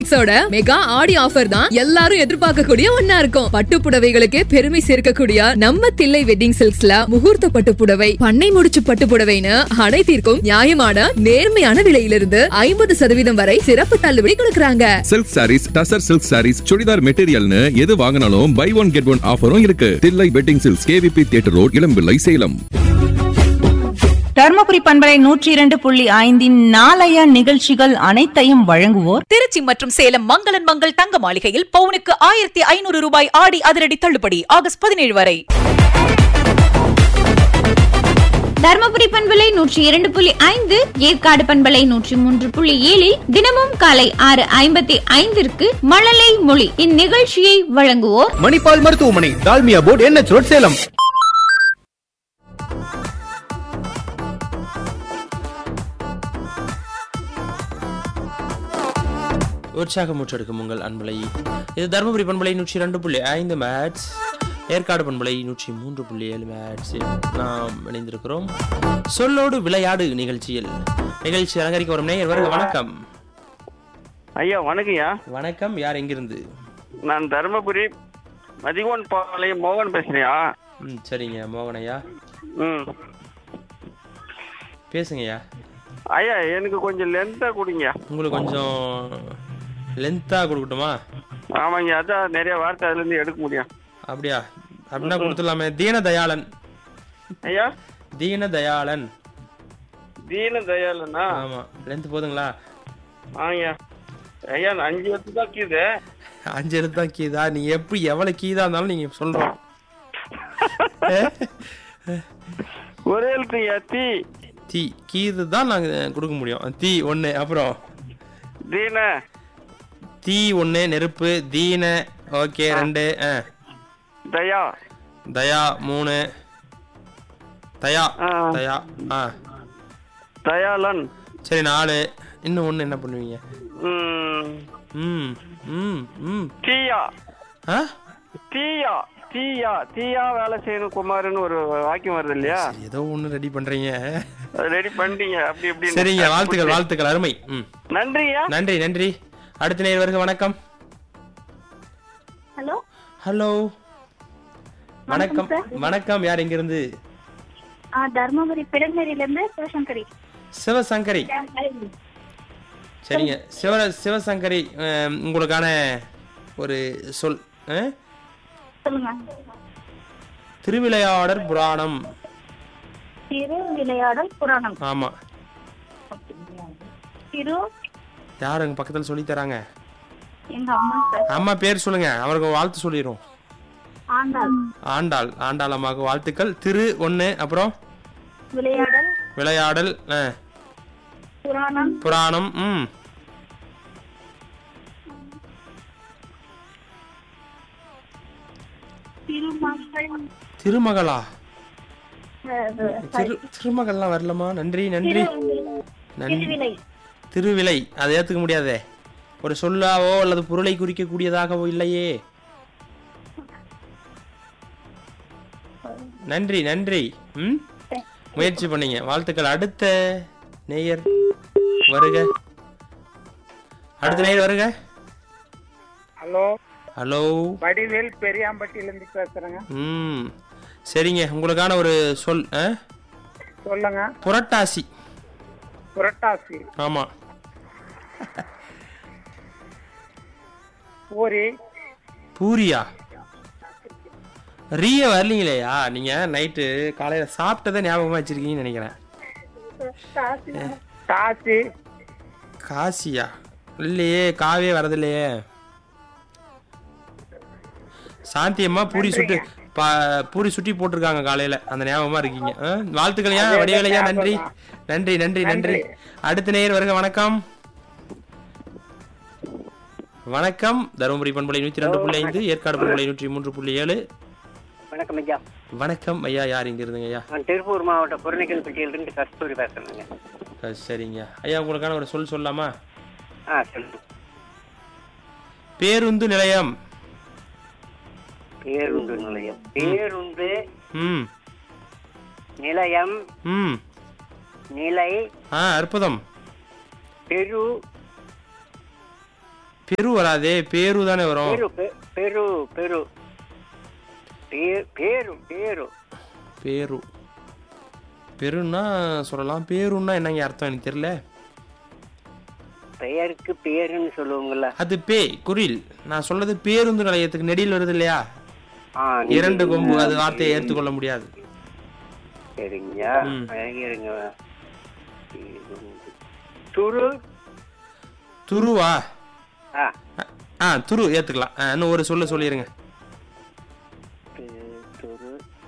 சில்க்ஸோட mega ஆடி offer தான் எல்லாரும் எதிர்பார்க்கக்கூடிய ஒன்னா இருக்கும் பட்டு புடவைகளுக்கு பெருமை சேர்க்கக்கூடிய நம்ம தில்லை வெட்டிங் சில்க்ஸ்ல முகூர்த்த பட்டு புடவை பண்ணை முடிச்சு பட்டு புடவைன்னு அனைத்திற்கும் நியாயமான நேர்மையான விலையிலிருந்து ஐம்பது சதவீதம் வரை சிறப்பு தள்ளுபடி கொடுக்கறாங்க சில்க் சாரீஸ் டசர் சில்க் சாரீஸ் சுடிதார் மெட்டீரியல்னு எது வாங்கினாலும் பை ஒன் கெட் ஒன் ஆஃபரும் இருக்கு Thillai wedding silks KVP theatre road Ilampillai Salem Dharmapuri பண்பலை நூற்றி இரண்டு புள்ளி ஐந்தின் நாளைய நிகழ்ச்சிகள் அனைத்தையும் வழங்குவோர் திருச்சி மற்றும் சேலம் மங்களன் மங்கள் தங்க மாளிகையில் பவுனுக்கு ஆயிரத்தி ஐநூறு ரூபாய் ஆடி அதிரடி தள்ளுபடி ஆகஸ்ட் பதினேழு வரை தர்மபுரி பண்பலை நூற்றி இரண்டு புள்ளி ஐந்து ஏற்காடு பண்பலை நூற்றி மூன்று புள்ளி ஏழில் தினமும் காலை ஆறு ஐம்பத்தி ஐந்திற்கு மழலை மொழி இந்நிகழ்ச்சியை வழங்குவோர் மணிப்பால் மருத்துவமனை Dalmia board NH road Salem உற்சாகம் முற்றெடுக்கும் உங்கள் அன்பலை இது தருமபுரி பண்பலை நூற்றி ரெண்டு புள்ளி ஐந்து மேட்ச் ஏற்காடு பண்பலை நூற்றி மூன்று புள்ளி ஏழு மேட்ச் நாம் இணைந்திருக்கிறோம் சொல்லோடு விளையாடு நிகழ்ச்சியில் நிகழ்ச்சி அலங்கரிக்க வரும் நேயர் வருக வணக்கம் ஐயா வணக்கம்யா வணக்கம் யார் எங்கிருந்து நான் தருமபுரி மதிகோன் பாளையம் மோகன் பேசுறியா ம் சரிங்க மோகனையா ம் பேசுங்கய்யா ஐயா எனக்கு கொஞ்சம் லென்த்தாக கொடுங்க உங்களுக்கு கொஞ்சம் லென்த்தாக கொடுக்கட்டுமா ஆமாங்க அதான் நிறைய வார்த்தை அதுலேருந்து எடுக்க முடியும் அப்படியா அப்படின்னா கொடுத்துடலாமே தீன தயாளன் ஐயா தீன தயாளன் தீன தயாளனா ஆமா லென்த் போதுங்களா ஆங்கய்யா ஐயா நான் அஞ்சு வருஷம் தான் கீது அஞ்சு எழுத்து தான் கீதா நீ எப்படி எவ்வளவு கீதா இருந்தாலும் நீங்க சொல்றோம் ஒரே எழுத்துங்க தீ தீ கீது தான் நாங்க கொடுக்க முடியும் தீ ஒண்ணு அப்புறம் தீன தீ ஒண்ணு நெருப்பு தீன ஓகே ரெண்டு ஆ. தயா தயா மூணு தயா ஆ. தயா ஆ தயாளன் சரி நாலு இன்னும் ஒண்ணு என்ன பண்ணுவீங்க ம், ம் ம் ம் தீயா ஆ தீயா தீயா தீயா வேலை செய்யணும் குமார்னு ஒரு வாக்கியம் வருது இல்லையா ஏதோ ஒண்ணு ரெடி பண்றீங்க அது ரெடி பண்ணிட்டீங்க அப்படி இப்படி சரிங்க வாழ்த்துக்கள் வாழ்த்துக்கள் அருமை ம் நன்றியா நன்றி நன்றி அடுத்த நேர் வருக வணக்கம் ஹலோ ஹலோ வணக்கம் வணக்கம் யார் எங்கிருந்து தர்மபுரி பிடநேரியில இருந்து சிவசங்கரி சிவசங்கரி சரிங்க சிவ சிவசங்கரி அஹ், உங்களுக்கான ஒரு சொல் அஹ்? சொல்லுங்க திருவிளையாடற் புராணம் திரு விளையாடல் புராணம் ஆமா திரு யார் எங்க பக்கத்துல சொல்லி தராங்க எங்க அம்மா சார் அம்மா பேர் சொல்லுங்க அவருக்கு வாழ்த்து சொல்லிடுறோம் ஆண்டாள் ஆண்டாள் ஆண்டாள் அம்மாவுக்கு வாழ்த்துக்கள் திரு ஒண்ணு அப்புறம் விளையாடல் விளையாடல் அஹ், புராணம் புராணம் ம் திருமகள் திருமகளா அஹ், திரு திருமகள்லாம் வரலமா நன்றி நன்றி நன்றி திருவிலை திருவிலை அதை ஏத்துக்க முடியாதே ஒரு சொல்லாவோ அல்லது பொருளை குறிக்கக்கூடியதாகவோ இல்லையே நன்றி நன்றி ம் முயற்சி பண்ணீங்க வாழ்த்துக்கள் அடுத்த நேயர் வருக அடுத்த நேயர் வருக ஹலோ ஹலோ வடிவேல் பெரியாம்பட்டியிலேருந்து பேசுறேங்க ம் சரிங்க உங்களுக்கான ஒரு சொல் ஆ? சொல்லுங்க புரட்டாசி புரட்டாசி ஆமா பூரி பூரியா ரீய வரலீங்களேயா நீங்க நைட்டு காலையில சாப்பிட்டதை ஞாபகமா வச்சிருக்கீங்கன்னு நினைக்கிறேன் காசி காசியா இல்லையே காவே வரதில்லையே சாந்தியம்மா பூரி சுட்டு பா- பூரி சுட்டி போட்டிருக்காங்க காலையில அந்த ஞாபகமா இருக்கீங்க ஆ? வாழ்த்துக்களையா வடிவேலையா நன்றி நன்றி நன்றி நன்றி அடுத்த நேயர் வருக வணக்கம் வணக்கம் தருமபுரி பண்பலை நூத்தி ரெண்டு புள்ளி ஐந்து ஏற்காடு பண்பலை நூற்றி மூன்று புள்ளி ஏழு வணக்கம் ஐயா வணக்கம் ஐயா யார் இங்க இருந்துங்க ஐயா நான் திருப்பூர் மாவட்டம் புறநகல்பட்டியிலிருந்து கஸ்தூரி பேசுறேங்க அஹ் சரிங்க ஐயா உங்களுக்கான ஒரு சொல் சொல்லலாமா ஆ சொல்லுங்க பேருந்து நிலையம் பேருந்து நிலையம் பேருந்து ம் நிலையம் ம் நிலை ஆ அற்புதம் பெரு பெரு வராதே பேரு தானே வரும் பெரு பெ- பெரு பெரு பே- பேரு பேரு பேரு பெருன்னா சொல்லலாம் பேருன்னா என்னங்க அர்த்தம் எனக்கு தெரியல பெயருக்கு பேருன்னு சொல்லுவோங்கல்ல அது பே குரில் நான் சொல்றது பேருந்து நிலையத்துக்கு நெடியில் வருது இல்லையா ஆ, இரண்டு நீங்க- கொம்பு அது வார்த்தையை ஏற்றுக்கொள்ள முடியாது சரிங்க ம். இருங்க துரு துருவா ஆ ஆ துரு ஏத்துக்கலாம் ஆ, இன்னும் ஒரு சொல்ல சொல்லிருங்க